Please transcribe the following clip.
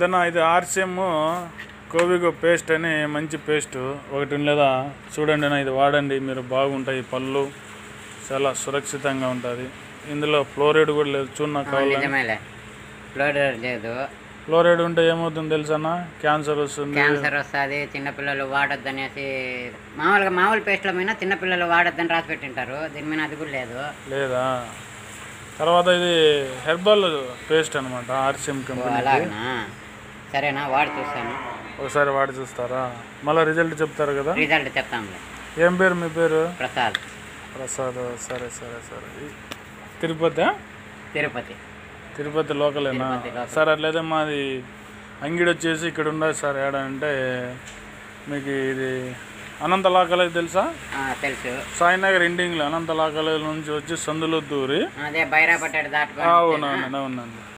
పెద్దనా ఇది ఆర్సిఎమ్ కోవిగో పేస్ట్ అని మంచి పేస్ట్ ఒకటి లేదా చూడండి నా ఇది వాడండి మీరు బాగుంటాయి పళ్ళు చాలా సురక్షితంగా ఉంటుంది ఇందులో ఫ్లోరైడ్ కూడా లేదు చూడు నాకు కావాలి నిజమేలే ఫ్లోరైడ్ లేదు ఫ్లోరైడ్ ఉంటే ఏమవుతుంది తెలుసా క్యాన్సర్ వస్తుంది క్యాన్సర్ వస్తుంది చిన్నపిల్లలు వాడొద్దు అనేసి మామూలుగా మామూలు పేస్ట్ల మీద చిన్నపిల్లలు వాడొద్దని రాసి పెట్టింటారు దీని మీద అది కూడా లేదు లేదా తర్వాత ఇది హెర్బల్ పేస్ట్ అనమాట ఆర్సిఎం ఓ, కంపెనీ అలాగనా సరేనా వాడి చూస్తాను ఒకసారి వాడి చూస్తారా మళ్ళీ రిజల్ట్ చెప్తారు కదా రిజల్ట్ చెప్తాంలే ఏం పేరు మీ పేరు ప్రసాద్ ప్రసాద్ సరే సరే సరే ఈ- తిరుపతి తిరుపతి తిరుపతి లోకలేనా తిరుపతి లోకల్. సార్ అట్లయితే మాది అంగిడి వచ్చేసి ఇక్కడ ఉండదు సార్ ఏడ అంటే మీకు ఇది అనంత లాకలే తెలుసా ఆ, తెలుసు సాయినగర్ ఎండింగ్లో అనంత లాకలే నుంచి వచ్చి సందులో దూరి అదే బైరా పట్టాడు దాటుకొని అవునవును అవునండి